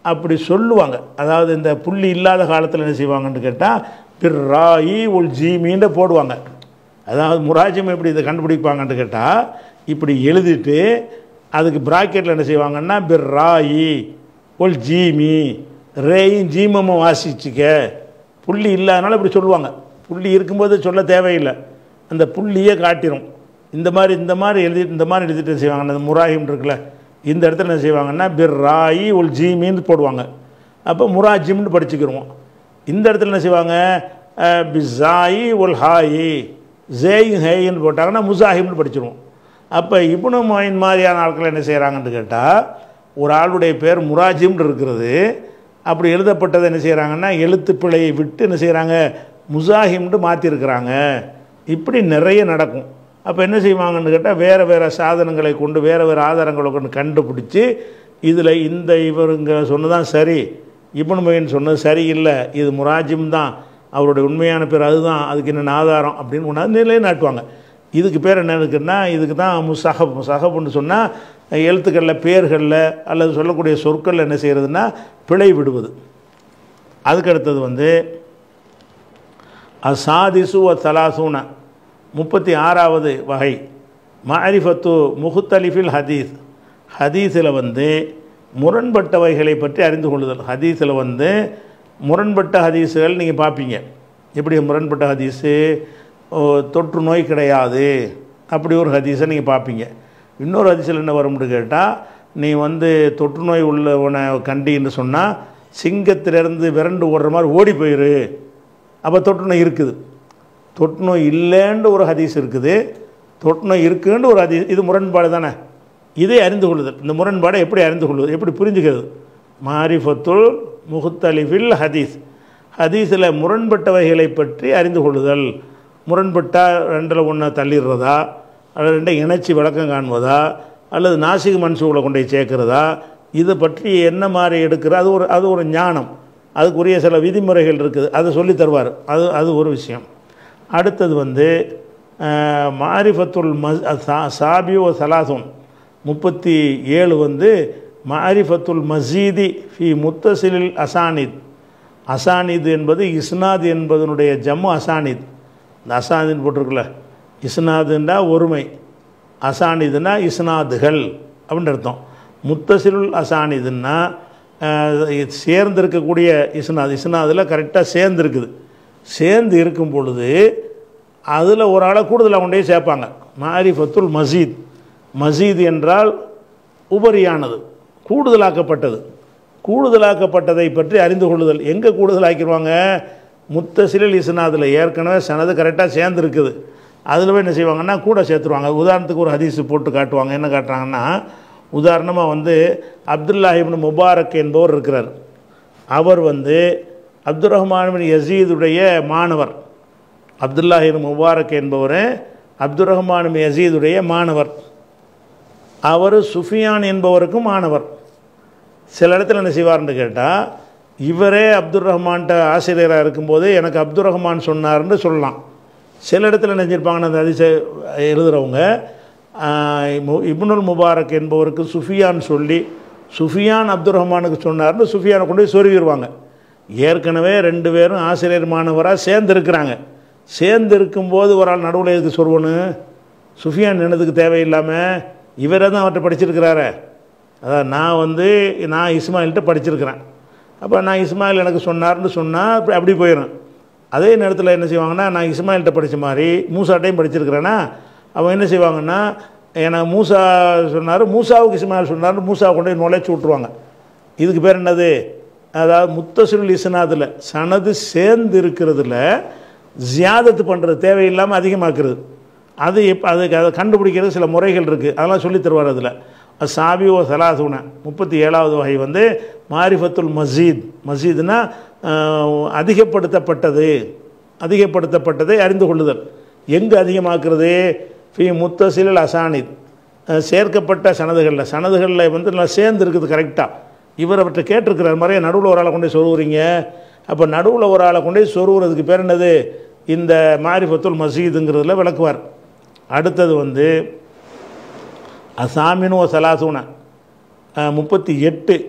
அப்படி சொல்லுவாங்க அதாவது இந்த புள்ளி இல்லாத காலத்தில் என்ன செய்வாங்கன்னு கேட்டால் பிர்ராயி உல் ஜீமின்னு போடுவாங்க அதாவது முராஜிம் எப்படி இதை கண்டுபிடிப்பாங்கன்னு கேட்டால் இப்படி எழுதிட்டு அதுக்கு ப்ராக்கெட்டில் என்ன செய்வாங்கன்னா பிர்ராயி உல் ஜீமி ரேயும் ஜீமமும் வாசிச்சுக்க புள்ளி இல்லாதனால இப்படி சொல்லுவாங்க புள்ளி இருக்கும்போது சொல்ல தேவையில்லை அந்த புள்ளியே காட்டிடும் இந்த மாதிரி இந்த மாதிரி எழுதிட்டு இந்த மாதிரி எழுதிட்டு என்ன செய்வாங்க அந்த முராஹிம் இருக்குல்ல இந்த இடத்துல என்ன செய்வாங்கன்னா பிர் ராயி உல் ஜீமின்னு போடுவாங்க அப்போ முராஜிம்னு படிச்சுக்கிருவோம் இந்த இடத்துல என்ன செய்வாங்க அஹ், பிஸாயி உல் ஹாயி ஜேய் ஹேயின்னு போட்டாங்கன்னா முசாஹிம்னு படிச்சிருவோம் அப்போ இப்னு மொயின் மாதிரியான ஆட்கள் என்ன செய்கிறாங்கன்னு கேட்டால் ஒரு ஆளுடைய பேர் முராஜிம்னு இருக்கிறது அப்படி எழுதப்பட்டதை என்ன செய்கிறாங்கன்னா எழுத்து பிழையை விட்டு என்ன செய்கிறாங்க முசாஹிம்னு மாற்றிருக்கிறாங்க இப்படி நிறைய நடக்கும் அப்போ என்ன செய்வாங்கன்னு கேட்டால் வேறு வேறு சாதனங்களை கொண்டு வேறு வேறு ஆதாரங்களை கொண்டு கண்டுபிடிச்சி இதில் இந்த இவருங்க சொன்னதான் சரி இப்னு மொயின் சொன்னது சரியில்லை இது முராஜிம் தான் அவருடைய உண்மையான பேர் அதுதான் அதுக்கு என்னென்ன ஆதாரம் அப்படின்னு கொண்டாந்து நிலையை நாட்டுவாங்க இதுக்கு பேர் என்ன இருக்குன்னா இதுக்கு தான் முசஹப் முசஹப்னு சொன்னால் எழுத்துக்களில் பேர்களில் அல்லது சொல்லக்கூடிய சொற்களில் என்ன செய்கிறதுனா பிழை விடுவது அதுக்கு அடுத்தது வந்து அசாதிசு வ தலாசூன முப்பத்தி ஆறாவது வகை மாரிஃபத்து முகுத்தலிஃபில் ஹதீஸ் ஹதீஸில் வந்து முரண்பட்டவைகளை பற்றி அறிந்து கொள்ளுதல் ஹதீஸில் வந்து முரண்பட்ட ஹதீஸுகள் நீங்கள் பார்ப்பீங்க எப்படி முரண்பட்ட ஹதீஸு ஓ, தொற்று நோய் கிடையாது அப்படி ஒரு ஹதீஸை நீங்கள் பார்ப்பீங்க இன்னொரு ஹதீஸில் என்ன வரும்னு கேட்டால் நீ வந்து தொற்று நோய் உள்ளவனை கண்டின்னு சொன்னால் சிங்கத்திலிருந்து விரண்டு ஓடுற மாதிரி ஓடி போயிரு அப்போ தொற்று நோய் இருக்குது தொற்று நோய் இல்லைன்னு ஒரு ஹதீஸ் இருக்குது தொற்று நோய் இருக்குன்னு ஒரு ஹதீஸ் இது முரண்பாடு தானே இதை அறிந்து கொள்ளுதல் இந்த முரண்பாடை எப்படி அறிந்து கொள்வது எப்படி புரிஞ்சுக்கிறது மாரிஃபத்துல் முகுத்தலிஃபில் ஹதீஸ் ஹதீஸில் முரண்பட்டவைகளை பற்றி அறிந்து கொள்ளுதல் முரண்பட்டால் ரெண்டில் ஒன்றை தள்ளிடுறதா அல்லது ரெண்டை இணைச்சி விளக்கம் காண்பதா அல்லது நாசிக மன்சூகளை கொண்டு போய் சேர்க்கிறதா இதை பற்றி என்ன மாதிரி எடுக்கிற அது ஒரு அது ஒரு ஞானம் அதுக்குரிய சில விதிமுறைகள் இருக்குது அதை சொல்லி தருவார் அது அது ஒரு விஷயம் அடுத்தது வந்து அஹ், மாரிஃபத்துல் மஸ் சா- சாபியோ சலாசுன் முப்பத்தி ஏழு வந்து மாரிஃபத்துல் மசீதி ஃபி முத்தசிலில் அசானித் அசானித் என்பது இஸ்னாத் என்பதனுடைய ஜம்மு அசானித் இந்த அசானித் போட்டிருக்குல்ல இஸ்னாதுன்னா ஒருமை அசானிதுன்னா இஸ்னாதுகள் அப்படின்னு அர்த்தம் முத்தசிலுல் அசானிதுன்னா அஹ், இது சேர்ந்து இருக்கக்கூடிய இஸ்னாத் இஸ்னாதில் கரெக்டாக சேர்ந்து இருக்குது சேர்ந்து இருக்கும் பொழுது அதில் ஒரு ஆளை கூடுதலாக கொண்டே சேர்ப்பாங்க மாரிஃபத்துல் மசீத் மசீத் என்றால் உபரியானது கூடுதலாக்கப்பட்டது கூடுதலாக்கப்பட்டதை பற்றி அறிந்து கொள்ளுதல் எங்கே கூடுதலாக்கிடுவாங்க முத்தசிலில் இஸ்னாதில் ஏற்கனவே சனது கரெக்டாக சேர்ந்துருக்குது அதில் போய் என்ன செய்வாங்கன்னா கூட சேர்த்துருவாங்க உதாரணத்துக்கு ஒரு ஹதீஸ் போட்டு காட்டுவாங்க என்ன காட்டுறாங்கன்னா உதாரணமாக வந்து அப்துல்லா இப்னு முபாரக் என்பவர் இருக்கிறார் அவர் வந்து அப்துல் ரஹ்மான் பின் யசீதுடைய மாணவர் அப்துல்லா இப்னு முபாரக் என்பவர் அப்துல் ரஹ்மான் பின் யசீதுடைய மாணவர் அவர் சுஃபியான் என்பவருக்கும் மாணவர் சில இடத்துல என்ன செய்வார்னு கேட்டால் இவரே அப்துல் ரஹ்மான்கிட்ட ஆசிரியராக இருக்கும்போது எனக்கு அப்துல் ரஹ்மான் சொன்னார்னு சொல்லலாம் சில இடத்துல நினைச்சிருப்பாங்கன்னு அந்த அதிசய எழுதுகிறவங்க ஆஹ், மு- இப்னுல் முபாரக் என்பவருக்கு சுஃபியான் சொல்லி சுஃபியான் அப்துல் ரஹ்மானுக்கு சொன்னார்னு சுஃபியானை கொண்டு போய் சொருகிடுவாங்க ஏற்கனவே ரெண்டு பேரும் ஆசிரியர் மாணவராக சேர்ந்து இருக்கிறாங்க சேர்ந்து இருக்கும்போது ஒரு ஆள் நடுவில் எதுக்கு சொல்வணும் சுஃபியான் என்னதுக்கு தேவையில்லாமல் இவரே தான் அவர்கிட்ட படிச்சிருக்கிறாரே அதான் நான் வந்து நான் இஸ்மாயில்கிட்ட படிச்சிருக்கிறேன் அப்போ நான் இஸ்மாயில் எனக்கு சொன்னார்னு சொன்னால் அப்படி அப்படி போயிடும் அதே நேரத்தில் என்ன செய்வாங்கன்னா நான் இஸ்மாயில்கிட்ட படித்த மாதிரி மூசாட்டையும் படிச்சிருக்கிறேன்னா அவங்க என்ன செய்வாங்கன்னா எனக்கு மூசா சொன்னார் மூசாவுக்கு இஸ்மாயில் சொன்னார்னு மூசாவை கொண்டு போய் நுழைச்சி விட்ருவாங்க இதுக்கு பேர் என்னது அதாவது முத்தசுல் இஸ்னாதில் சனது சேர்ந்து இருக்கிறதுல ஜியாதத்து பண்ணுறது தேவையில்லாமல் அதிகமாக்குறது அது எப்போ அதுக்கு அதை கண்டுபிடிக்கிறது சில முறைகள் இருக்குது அதெல்லாம் சொல்லித் தருவார் அதில் சாபி ஓ சலாசூன முப்பத்தி ஏழாவது வகை வந்து மாரிஃபத்துல் மஸ்ஜித் மஸ்ஜித்னா ஆஹ், அதிகப்படுத்தப்பட்டது அதிகப்படுத்தப்பட்டதை அறிந்து கொள்ளுதல் எங்கு அதிகமாக்குறது ஃபி முத்தசில் அசானித் அஹ், சேர்க்கப்பட்ட சனதுகளில் சனதுகளில் வந்து நல்லா சேர்ந்து இருக்குது கரெக்டாக இவர் அவர்கிட்ட கேட்டிருக்கிறார் மாதிரியே நடுவில் ஒரு ஆளை கொண்டு போய் சொருவுறீங்க அப்போ நடுவில் ஒரு ஆளை கொண்டு போய் சொருவுறதுக்கு பேர் என்னது இந்த மாரிஃபத்துல் மசீதுங்கிறதுல விளக்குவார் அடுத்தது வந்து அசாமினு சலாசூன முப்பத்தி எட்டு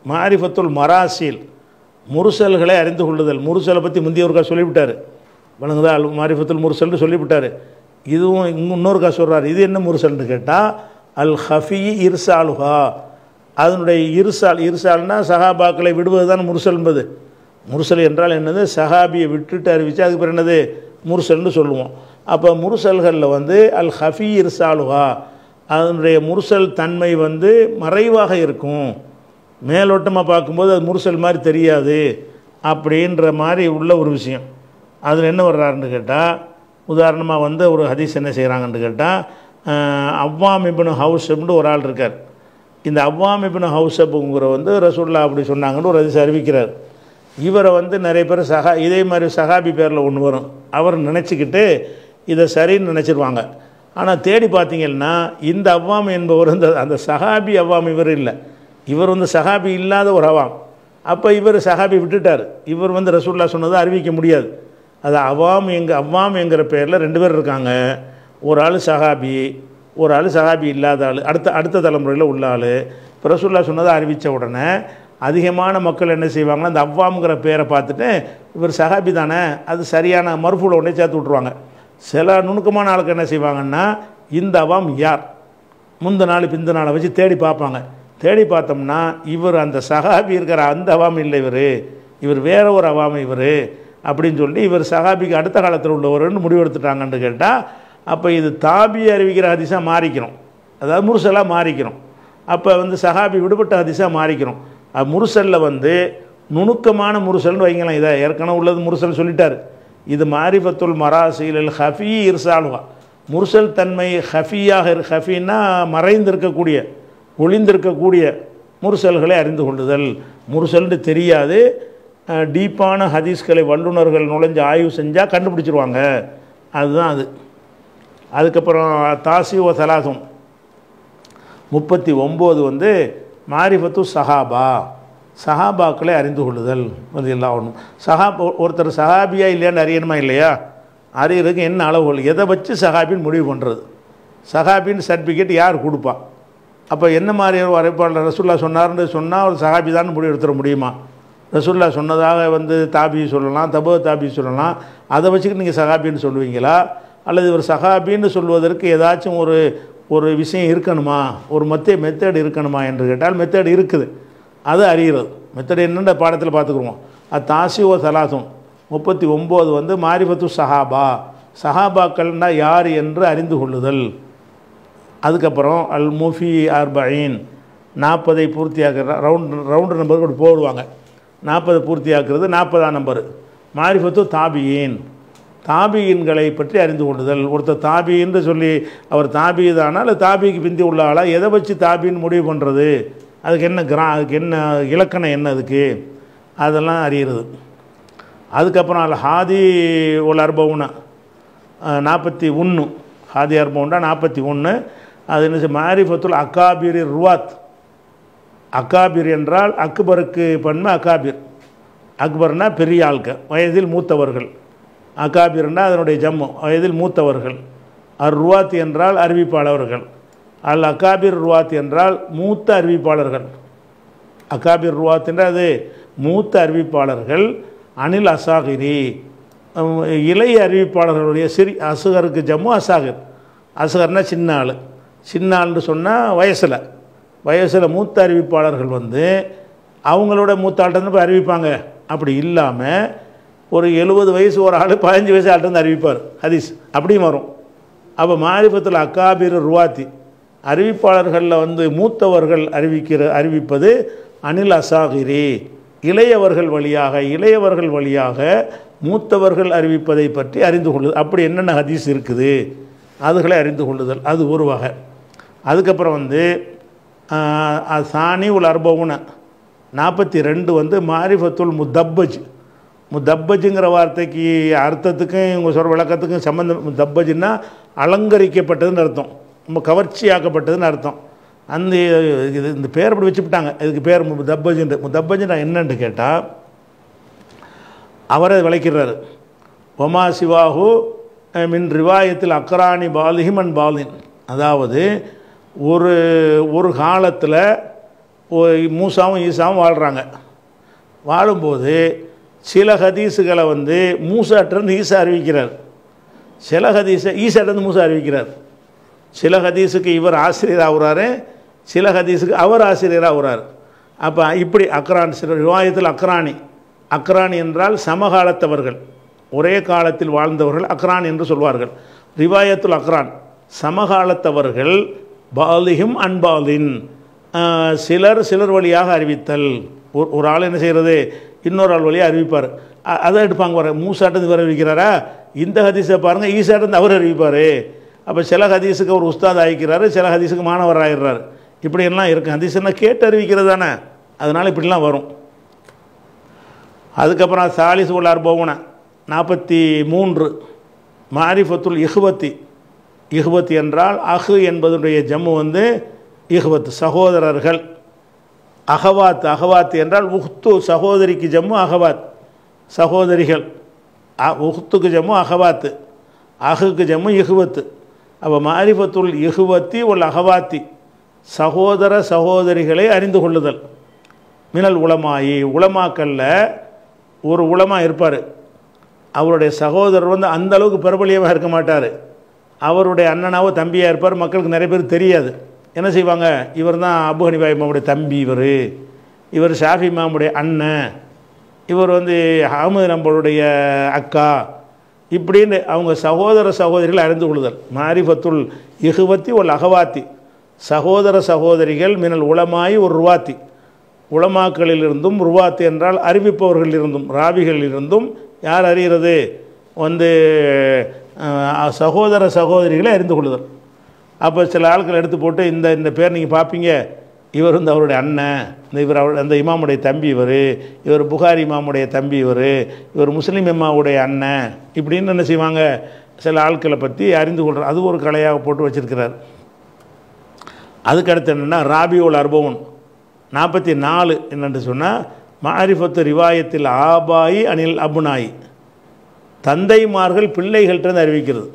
மாரிஃபத்துல் மராசில் முருசல்களை அறிந்து கொள்ளுதல் முருசலை பற்றி முந்தியவருக்கா சொல்லிவிட்டார் வணங்குதா அல் மாரிஃபத்துல் முருசல்னு சொல்லிவிட்டார் இதுவும் இங்க இன்னொருக்கா சொல்கிறார் இது என்ன முருசல்னு கேட்டால் அல் ஹஃபி இர்சாலுஹா அதனுடைய இருசால் இருசால்னா சஹாபாக்களை விடுவது தான் முருசல் என்பது முருசல் என்றால் என்னது சஹாபியை விட்டுட்டு அறிவிச்சு அதுக்கு பிறகு என்னது முருசல்னு சொல்லுவோம் அப்போ முருசல்களில் வந்து அல் ஹஃபி இர்சாலுஹா அதனுடைய முருசல் தன்மை வந்து மறைவாக இருக்கும் மேலோட்டமாக பார்க்கும்போது அது முருசல் மாதிரி தெரியாது அப்படின்ற மாதிரி உள்ள ஒரு விஷயம் அதில் என்ன வர்றாருன்னு கேட்டால் உதாரணமாக வந்து ஒரு ஹதீஸ் என்ன செய்கிறாங்கன்னு கேட்டால் அவ்வாம் இப்னு ஹவுஸ்ன்னு ஒரு ஆள் இருக்கார் இந்த அவ்வாம் இப்னு ஹவுசப்புங்கிற வந்து ரசூல்லா அப்படி சொன்னாங்கன்னு ஒரு ஹதீஸ் அறிவிக்கிறார் இவரை வந்து நிறைய பேர் சஹா இதே மாதிரி சஹாபி பேரில் ஒன்று வரும் அவர் நினச்சிக்கிட்டு இதை சரின்னு நினச்சிருவாங்க ஆனால் தேடி பார்த்தீங்கன்னா இந்த அவ்வாம் என்பவர் இந்த அந்த சஹாபி அவ்வாம் இவர் இல்லை இவர் வந்து சஹாபி இல்லாத ஒரு அவாம் அப்போ இவர் சஹாபி விட்டுட்டார் இவர் வந்து ரசூல்லா சொன்னதை அறிவிக்க முடியாது அது அவாம் எங்க அவ்வாம் என்கிற பேரில் ரெண்டு பேர் இருக்காங்க ஒரு ஆள் சஹாபி ஒரு ஆள் சஹாபி இல்லாத ஆள் அடுத்த அடுத்த தலைமுறையில் உள்ள ஆள் இப்போ ரசூல்லா சொன்னதை அறிவித்த உடனே அதிகமான மக்கள் என்ன செய்வாங்கன்னா அந்த அவ்வாம்ங்கிற பேரை பார்த்துட்டு இவர் சஹாபி தானே அது சரியான மறுஃபூல உடனே சேர்த்து விட்ருவாங்க சில நுணுக்கமான ஆளுக்கு என்ன செய்வாங்கன்னா இந்த அவாம் யார் முந்த நாள் பிந்த நாளை வச்சு தேடி பார்ப்பாங்க தேடி பார்த்தோம்னா இவர் அந்த சஹாபி இருக்கிற அந்த அவாம் இல்லை இவர் இவர் வேற ஒரு அவாம் இவர் அப்படின்னு சொல்லி இவர் சஹாபிக்கு அடுத்த காலத்தில் உள்ளவர்னு முடிவெடுத்துட்டாங்கன்னு கேட்டால் அப்போ இது தாபி அறிவிக்கிற ஹதீஸாக மாறிக்கிறோம் அதாவது முருசலாக மாறிக்கிறோம் அப்போ வந்து சஹாபி விடுபட்ட ஹதீஸாக மாறிக்கிறோம் அது முருசலில் வந்து நுணுக்கமான முருசல்னு வைங்களேன் இதை ஏற்கனவே உள்ளது முருசல் சொல்லிட்டார் இது மாரிஃபத்துல் மராசீலில் ஹஃபி இர்சாலுவா முருசல் தன்மை ஹஃபியாக இரு ஹஃபின்னா மறைந்திருக்கக்கூடிய ஒளிந்திருக்கக்கூடிய முருசல்களை அறிந்து கொள்ளுதல் முருசல்னு தெரியாது அஹ், டீப்பான ஹதீஸ்களை வல்லுநர்கள் நுழைஞ்சு ஆய்வு செஞ்சால் கண்டுபிடிச்சிருவாங்க அதுதான் அது அதுக்கப்புறம் தாசி ஓ சலாசம் முப்பத்தி ஒம்பது வந்து மாரிஃபத்து சஹாபா சஹாபாக்களை அறிந்து கொள்ளுதல் அது எல்லாம் ஒன்றும் சஹா ஒருத்தர் சஹாபியா இல்லையான்னு அறியணுமா இல்லையா அறியறதுக்கு என்ன அளவுகள் எதை வச்சு சஹாபின்னு முடிவு பண்ணுறது சஹாபின்னு சர்டிஃபிகேட் யார் கொடுப்பா அப்போ என்ன மாதிரி ஒரு வரைப்பாளர் ரசுல்லா சொன்னார்னு சொன்னால் ஒரு சஹாபி தான் முடிவு எடுத்துட முடியுமா ரசுல்லா சொன்னதாக வந்து தாபி சொல்லலாம் தபோ தாபி சொல்லலாம் அதை வச்சுக்கிட்டு நீங்கள் சஹாபின்னு சொல்லுவீங்களா அல்லது ஒரு சஹாபின்னு சொல்வதற்கு ஏதாச்சும் ஒரு ஒரு விஷயம் இருக்கணுமா ஒரு மத்திய மெத்தட் இருக்கணுமா என்று கேட்டால் மெத்தட் இருக்குது அது அறிகிறது மெத்தட் என்னென்ன பாடத்தில் பார்த்துக்குருவோம் அது தாசி ஓ சலாசம் முப்பத்தி ஒம்பது வந்து மாரிபத்து சஹாபா சஹாபாக்கள்னா யார் என்று அறிந்து கொள்ளுதல் அதுக்கப்புறம் அல் முஃபி அர்பயின் நாற்பதை பூர்த்தியாக்குற ரவுண்ட் ரவுண்டு நம்பர் கூட போடுவாங்க நாற்பது பூர்த்தியாக்குறது நாற்பதாம் நம்பர் மாரிஃபத்து தாபியின் தாபியின்களை பற்றி அறிந்து கொள்ளுதல் ஒருத்தர் தாபின்னு சொல்லி அவர் தாபி தானா இல்லை தாபிக்கு பிந்தி உள்ள ஆளா எதை வச்சு தாபின்னு முடிவு பண்ணுறது அதுக்கு என்ன கிரா அதுக்கு என்ன இலக்கணம் என்ன அதுக்கு அதெல்லாம் அறிகிறது அதுக்கப்புறம் அல் ஹாதி உல் அர்பவுனா நாற்பத்தி ஒன்று ஹாதி அர்பவுண்டா நாற்பத்தி ஒன்று அது என்ன செய்ய மாரிஃபத்துல் அக்காபிரி ருவாத் அக்காபிர் என்றால் அக்பருக்கு பன்மை அக்காபிர் அக்பர்னா பெரிய ஆட்கள் வயதில் மூத்தவர்கள் அகாபிர்னா அதனுடைய ஜம்மு வயதில் மூத்தவர்கள் அர் ருவாத் என்றால் அறிவிப்பாளர்கள் அல் அகாபிர் ருவாத் என்றால் மூத்த அறிவிப்பாளர்கள் அகாபிர் ருவாத் என்றால் அது மூத்த அறிவிப்பாளர்கள் அனில் அசாகிரி அஹ் இளைய அறிவிப்பாளர்களுடைய சிறி அசுகருக்கு ஜம்மு அசாகர் அசுகர்னா சின்ன ஆள் சின்ன ஆள்னு சொன்னால் வயசில் வயசில் மூத்த அறிவிப்பாளர்கள் வந்து அவங்களோட மூத்த ஆள்கிட்ட போய் அறிவிப்பாங்க அப்படி இல்லாமல் ஒரு எழுபது வயசு ஒரு ஆள் பதினஞ்சு வயசு ஆள்கிட்ட வந்து அறிவிப்பார் ஹதீஸ் அப்படியும் வரும் அப்போ மாரிபத்தில் அக்காபிர் ருவாத்தி அறிவிப்பாளர்களில் வந்து மூத்தவர்கள் அறிவிக்கிற அறிவிப்பது அனில் அசாகிரி இளையவர்கள் வழியாக இளையவர்கள் வழியாக மூத்தவர்கள் அறிவிப்பதை பற்றி அறிந்து கொள்ளுதல் அப்படி என்னென்ன ஹதீஸ் இருக்குது அதுகளை அறிந்து கொள்ளுதல் அது ஒரு வகை அதுக்கப்புறம் வந்து ஆஹ், அ- சானி உல் அர்பவுன நாற்பத்தி ரெண்டு வந்து மாரிஃபத்துல் முத்தப்பஜ் முத்தப்பஜுங்கிற வார்த்தைக்கு அர்த்தத்துக்கும் இவங்க சொல்கிற விளக்கத்துக்கும் சம்மந்தம் முத்தப்பஜுன்னா அலங்கரிக்கப்பட்டதுன்னு அர்த்தம் ரொம்ப கவர்ச்சியாக்கப்பட்டதுன்னு அர்த்தம் அந்த இது இந்த பேர் அப்படி வச்சுவிட்டாங்க இதுக்கு பேர் முத்தப்பஜுன்ற முத்தப்பஜுனா என்னன்னு கேட்டால் அவரை விளக்கிறாரு ஒமா சிவாஹு அஹ், மின் ரிவாயத்தில் அக்ரானி பாலிஹிமன் பாலின் அதாவது ஒரு ஒரு காலத்தில் ஓ- மூசாவும் ஈசாவும் வாழ்கிறாங்க வாழும்போது சில ஹதீஸுகளை வந்து மூசாட்டிருந்து ஈசா அறிவிக்கிறார் சில ஹதீஸை ஈசாட்டிருந்து மூசா அறிவிக்கிறார் சில ஹதீஸுக்கு இவர் ஆசிரியர் ஆகுறாரு சில ஹதீஸுக்கு அவர் ஆசிரியர் ஆகுறாரு அப்போ இப்படி அக்ரான் சில ரிவாயத்தில் அக்ரானி அக்ரானி என்றால் சமகாலத்தவர்கள் ஒரே காலத்தில் வாழ்ந்தவர்கள் அக்ரான் என்று சொல்வார்கள் ரிவாயத்துல் அக்ரான் சமகாலத்தவர்கள் பாலிஹிம் அன்பாலின் ஆஹ், சிலர் சிலர் வழியாக அறிவித்தல் ஒரு ஒரு ஆள் என்ன செய்கிறது இன்னொரு ஆள் வழியாக அறிவிப்பார் அ- அதை எடுப்பாங்க வர மூசாட்டது இவர் அறிவிக்கிறாரா இந்த ஹதீஸை பாருங்கள் ஈசாட்டந்து அவர் அறிவிப்பார் அப்போ சில ஹதீஸுக்கு ஒரு உஸ்தாத் ஆகிக்கிறாரு சில ஹதீஸுக்கு மாணவர் ஆகிடுறாரு இப்படியெல்லாம் இருக்குது ஹதீஸ்னா கேட்டு அறிவிக்கிறது தானே அதனால் இப்படிலாம் வரும் அதுக்கப்புறம் சாலிஸ் உள்ளார் போவன நாற்பத்தி மூன்று மாரிஃபத்துல் இஹ்வத்தி இஹ்வத் என்றால் அஹு என்பதனுடைய ஜம்மு வந்து இஹ்வத் சகோதரர்கள் அகவாத் அகவாத் என்றால் உஹ்து சகோதரிக்கு ஜம்மு அகவாத் சகோதரிகள் அ- உஹ்துக்கு ஜம்மு அகவாத்து அஹுக்கு ஜம்மு இஹ்வத்து அப்போ மாரிஃபத்துல் இஹ்வத்தி உல் அகவாத்தி சகோதர சகோதரிகளை அறிந்து கொள்ளுதல் மினல் உலமாயி உலமாக்கல்ல ஒரு உலமா இருப்பார் அவருடைய சகோதரர் வந்து அந்த அளவுக்கு பிரபலியமாக இருக்க மாட்டார் அவருடைய அண்ணனாவோ தம்பியாக இருப்பார் மக்களுக்கு நிறைய பேர் தெரியாது என்ன செய்வாங்க இவர் தான் அபு ஹனிபா இமாமுடைய தம்பி இவர் இவர் ஷாஃபி இமாமுடைய அண்ணன் இவர் வந்து அகமது நம்பளுடைய அக்கா இப்படின்னு அவங்க சகோதர சகோதரிகள் அறிந்து கொள்ளுதல் மாரிஃபத்துல் இஹுவத்தி ஒரு அகவாத்தி சகோதர சகோதரிகள் மினல் உளமாயி ஒரு ருவாத்தி உளமாக்களிலிருந்தும் ருவாத்து என்றால் அறிவிப்பவர்களிலிருந்தும் ராவிகளிலிருந்தும் யார் அறிகிறது வந்து அஹ், சகோதர சகோதரிகளை அறிந்து கொள்ளுதல் அப்போ சில ஆட்கள் எடுத்து போட்டு இந்த இந்த பேர் நீங்கள் பார்ப்பீங்க இவர் வந்து அவருடைய அண்ணன் இந்த இவர் அவர் அந்த இமாமுடைய தம்பி இவர் இவர் புகாரி இமாமுடைய தம்பி இவர் இவர் முஸ்லீம் இமாவுடைய அண்ணன் இப்படின்னு என்ன செய்வாங்க சில ஆட்களை பற்றி அறிந்து கொள்கிறார் அது ஒரு கலையாக போட்டு வச்சிருக்கிறார் அதுக்கடுத்து என்னென்னா ராபியுல் அர்பவன் நாற்பத்தி நாலு என்னென்று சொன்னால் மாரிஃபத்து ரிவாயத்தில் ஆபாயி அனில் அபுனாயி தந்தைமார்கள் பிள்ளைகள்கிட்ட அறிவிக்கிறது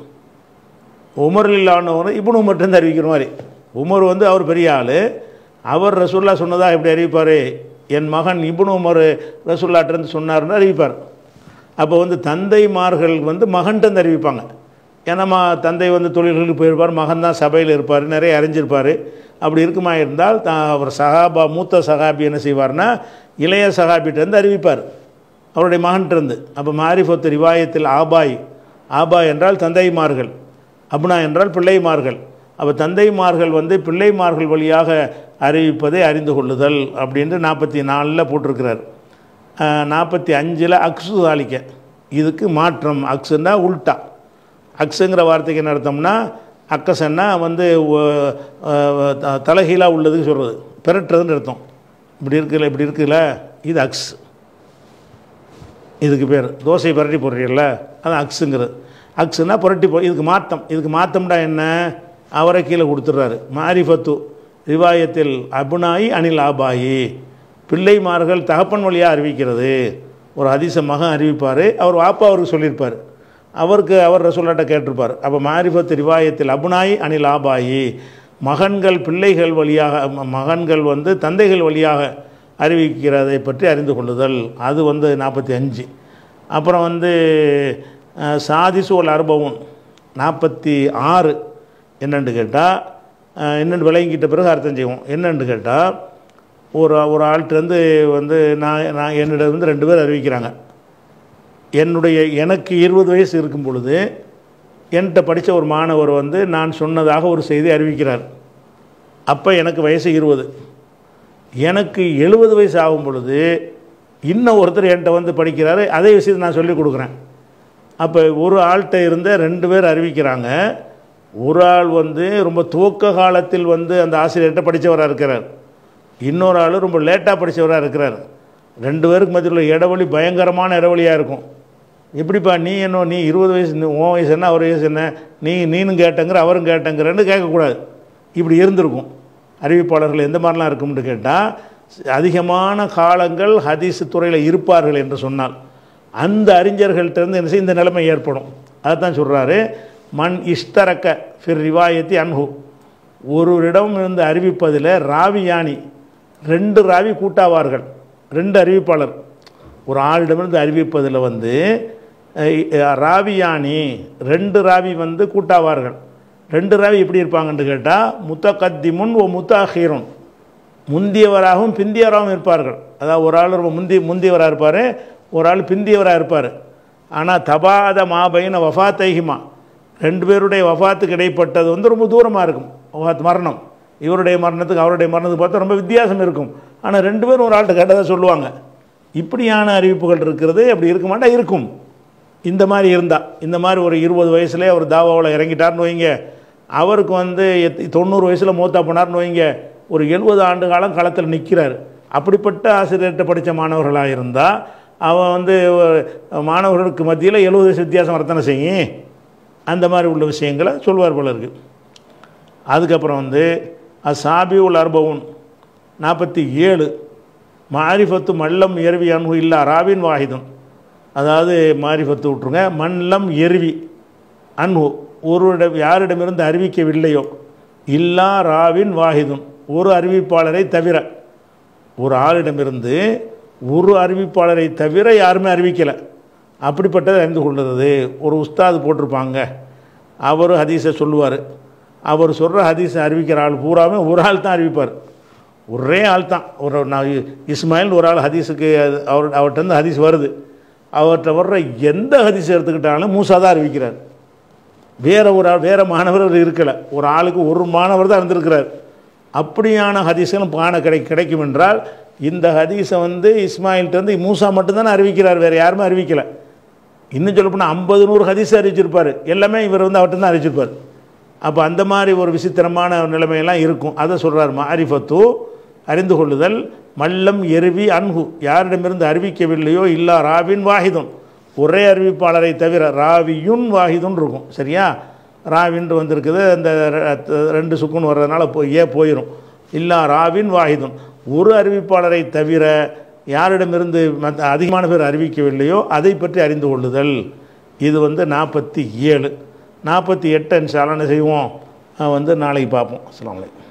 உமர் இல்லானவர் இப்னு உமர்கிட்ட அறிவிக்கிற மாதிரி உமர் வந்து அவர் பெரிய ஆள் அவர் ரசூல்லா சொன்னதா எப்படி அறிவிப்பார் என் மகன் இப்னு உமர் ரசூல்லாட்டிருந்து சொன்னார்னு அறிவிப்பார் அப்போ வந்து தந்தைமார்கள் வந்து மகன்கிட்ட அறிவிப்பாங்க ஏன்னா ம- தந்தை வந்து தொழில்களுக்கு போயிருப்பார் மகன் தான் சபையில் இருப்பார் நிறைய அறிஞ்சிருப்பார் அப்படி இருக்குமா இருந்தால் தான் அவர் சகாபா மூத்த சகாபி என்ன செய்வார்னா இளைய சகாபிகிட்டேருந்து அறிவிப்பார் அவருடைய மகன்கிட்டருந்து அப்போ மாரிஃபத்து ரிவாயத்தில் ஆபாய் ஆபாய் என்றால் தந்தைமார்கள் அப்னா என்றால் பிள்ளைமார்கள் அப்போ தந்தைமார்கள் வந்து பிள்ளைமார்கள் வழியாக அறிவிப்பதை அறிந்து கொள்ளுதல் அப்படின்ட்டு நாற்பத்தி நாலில் போட்டிருக்கிறார் நாற்பத்தி அஞ்சில் அக்ஸு தாளிக்க இதுக்கு மாற்றம் அக்ஸுன்னா உல்டா அக்ஸுங்கிற வார்த்தைக்கு என்ன அர்த்தம்னா அக்கசன்னா வந்து ஒ- அஹ் த- தலைகீழாக உள்ளதுக்கு சொல்கிறது பெரட்டுறதுன்னு அர்த்தம் இப்படி இருக்குல்ல இப்படி இருக்குல்ல இது அக்ஸ் இதுக்கு பேர் தோசை புரட்டி போடுறீல்ல அது அக்ஸுங்கிறது அக்ஸுன்னா புரட்டி போ இதுக்கு மாத்தம் இதுக்கு மாத்தம்டா என்ன அவரை கீழே கொடுத்துட்றாரு மாரிஃபத்து ரிவாயத்தில் அபுனாயி அனில் ஆபாயி பிள்ளைமார்கள் தகப்பன் வழியாக அறிவிக்கிறது ஒரு ஹதீஸ மகன் அறிவிப்பார் அவர் வாப்பா அவருக்கு சொல்லியிருப்பார் அவருக்கு அவர் ரசூல்லாட்ட கேட்டிருப்பார் அப்போ மாரிஃபத்து ரிவாயத்தில் அபுனாயி அனில் ஆபாயி மகன்கள் பிள்ளைகள் வழியாக ம- மகன்கள் வந்து தந்தைகள் வழியாக அறிவிக்கிறதை பற்றி அறிந்து கொள்ளுதல் அது வந்து நாற்பத்தி அஞ்சு அப்புறம் வந்து அஹ், சாதிசுவல் அனுபவம் நாற்பத்தி ஆறு என்னென்னு கேட்டால் என்னென்னு விளங்கிட்ட பிறகு அர்த்தம் செய்வோம் என்னென்னு கேட்டால் ஒரு ஒரு ஆள்கிட்டருந்து வந்து நான் நான் என்னிடம் வந்து ரெண்டு பேர் அறிவிக்கிறாங்க என்னுடைய எனக்கு இருபது வயசு இருக்கும் பொழுது என்கிட்ட படித்த ஒரு மாணவர் வந்து நான் சொன்னதாக ஒரு செய்தி அறிவிக்கிறார் அப்போ எனக்கு வயசு இருபது எனக்கு எழுபது வயசு ஆகும் பொழுது இன்னும் ஒருத்தர் என்கிட்ட வந்து படிக்கிறாரு அதே விஷயத்தை நான் சொல்லிக் கொடுக்குறேன் அப்போ ஒரு ஆள்கிட்ட இருந்த ரெண்டு பேர் அறிவிக்கிறாங்க ஒரு ஆள் வந்து ரொம்ப துவக்க காலத்தில் வந்து அந்த ஆசிரியர்கிட்ட படித்தவராக இருக்கிறார் இன்னொரு ஆள் ரொம்ப லேட்டாக படித்தவராக இருக்கிறார் ரெண்டு பேருக்கு மத்தியில் உள்ள இடைவெளி பயங்கரமான இடைவெளியாக இருக்கும் எப்படிப்பா நீ என்ன நீ இருபது வயசு நீ உன் வயசு என்ன அவர் வயசு என்ன நீ நீனும் கேட்டங்கிற அவரும் கேட்டங்கிறன்னு கேட்கக்கூடாது இப்படி இருந்திருக்கும் அறிவிப்பாளர்கள் எந்த மாதிரிலாம் இருக்கும்னு கேட்டால் அதிகமான காலங்கள் ஹதீஸ் துறையில் இருப்பார்கள் என்று சொன்னால் அந்த அறிஞர்கள்ட்ட இருந்து என்ன செய்ய இந்த நிலைமை ஏற்படும் அதைத்தான் சொல்கிறாரு மண் இஷ்தரக்க ஃபிர் ரிவாயத்தி அன்ஹு ஒருவரிடம் இருந்து அறிவிப்பதில் ராவியானி ரெண்டு ராவி கூட்டாவார்கள் ரெண்டு அறிவிப்பாளர் ஒரு ஆளிடமிருந்து அறிவிப்பதில் வந்து அஹ், ராவியானி ரெண்டு ராவி வந்து கூட்டாவார்கள் ரெண்டு ராவி எப்படி இருப்பாங்கன்னு கேட்டால் முத்தகத்திமுன் ஓ முத்தாஹீரும் முந்தியவராகவும் பிந்தியவராகவும் இருப்பார்கள் அதாவது ஒரு ஆள் ரொம்ப முந்தி முந்தியவராக இருப்பார் ஒரு ஆள் பிந்தியவராக இருப்பார் ஆனால் தபாத மாபைன வஃபாத்தைஹிமா ரெண்டு பேருடைய வஃபாத்துக்கு இடைப்பட்டது வந்து ரொம்ப தூரமாக இருக்கும் வஃபாத் மரணம் இவருடைய மரணத்துக்கு அவருடைய மரணத்துக்கு பார்த்தா ரொம்ப வித்தியாசம் இருக்கும் ஆனால் ரெண்டு பேரும் ஒரு ஆள்கிட்ட கேட்டதை சொல்லுவாங்க இப்படியான அறிவிப்புகள் இருக்கிறது அப்படி இருக்க மாட்டா இருக்கும் இந்த மாதிரி இருந்தால் இந்த மாதிரி ஒரு இருபது வயசுலேயே அவர் தாவாவில் இறங்கிட்டார்னு வைங்க அவருக்கு வந்து எத்- தொண்ணூறு வயசில் மூத்தா போனார்னு வைங்க ஒரு எழுபது ஆண்டு காலம் களத்தில் நிற்கிறார் அப்படிப்பட்ட ஆசிரியர்கிட்ட படித்த மாணவர்களாக இருந்தால் அவன் வந்து அஹ், மாணவர்களுக்கு மத்தியில் எழுபது வயசு வித்தியாசம் வரத்தானே செய்யும் அந்த மாதிரி உள்ள விஷயங்களை சொல்வார் போல இருக்கு அதுக்கப்புறம் வந்து அசாபி உல் அர்பவுன் நாற்பத்தி ஏழு மாரிஃபத்து மல்லம் எருவி அன்பு இல்லா ராவின் வாஹிதுன் அதாவது மாரிஃபத்து விட்ருங்க மல்லம் எருவி அன்பு ஒருவரிடம் யாரிடமிருந்து அறிவிக்கவில்லையோ இல்லா ராவின் வாஹிதுன் ஒரு அறிவிப்பாளரை தவிர ஒரு ஆளிடமிருந்து ஒரு அறிவிப்பாளரை தவிர யாருமே அறிவிக்கலை அப்படிப்பட்டதை அறிந்து கொள்வது ஒரு உஸ்தாது போட்டிருப்பாங்க அவர் ஹதீஸை சொல்லுவார் அவர் சொல்கிற ஹதீஸை அறிவிக்கிற ஆள் பூராமே ஒரு ஆள் தான் அறிவிப்பார் ஒரே ஆள் தான் ஒரு நான் இஸ்மாயில் ஒரு ஆள் ஹதீஸுக்கு அது- அவர் அவர்கிட்ட இருந்து ஹதீஸ் வருது அவர்கிட்ட வர்ற எந்த ஹதீஸ் எடுத்துக்கிட்டாலும் மூசா தான் அறிவிக்கிறார் வேற ஒரு ஆள் வேற மாணவர் இருக்கலை ஒரு ஆளுக்கு ஒரு மாணவர் தான் இருந்திருக்கிறார் அப்படியான ஹதீஸ்களும் காண கிடை கிடைக்கும் என்றால் இந்த ஹதீஸை வந்து இஸ்மாயில்கிட்ட இருந்து மூசா மட்டும்தானே அறிவிக்கிறார் வேறு யாருமே அறிவிக்கலை இன்னும் சொல்ல போனால் ஐம்பது நூறு ஹதீஸ் அறிவிச்சிருப்பார் எல்லாமே இவர் வந்து அவர்கிட்ட தான் அறிவிச்சிருப்பார் அப்போ அந்த மாதிரி ஒரு விசித்திரமான நிலைமையெல்லாம் இருக்கும் அதை சொல்கிறார் மாரிஃபத்து அறிந்து கொள்ளுதல் மல்லம் எருவி அன்ஹு யாரிடமிருந்து அறிவிக்கவில்லையோ இல்லா ராவின் வாஹிதுன் ஒரே அறிவிப்பாளரை தவிர ராவியுன் வாஹிதுன் இருக்கும் சரியா ராவின்று வந்திருக்குது அந்த ரெ- ரெண்டு சுக்குன் வர்றதுனால போய் ஏ போயிடும் இல்லா ராவின் வாஹிதுன் ஒரு அறிவிப்பாளரை தவிர யாரிடமிருந்து மற்ற அதிகமான பேர் அறிவிக்கவில்லையோ அதை பற்றி அறிந்து கொள்ளுதல் இது வந்து நாற்பத்தி ஏழு நாற்பத்தி எட்டு இன்ஷால்லா என்ன செய்வோம் அஹ் வந்து நாளைக்கு பார்ப்போம் அஸ்ஸலாமு அலைக்கும்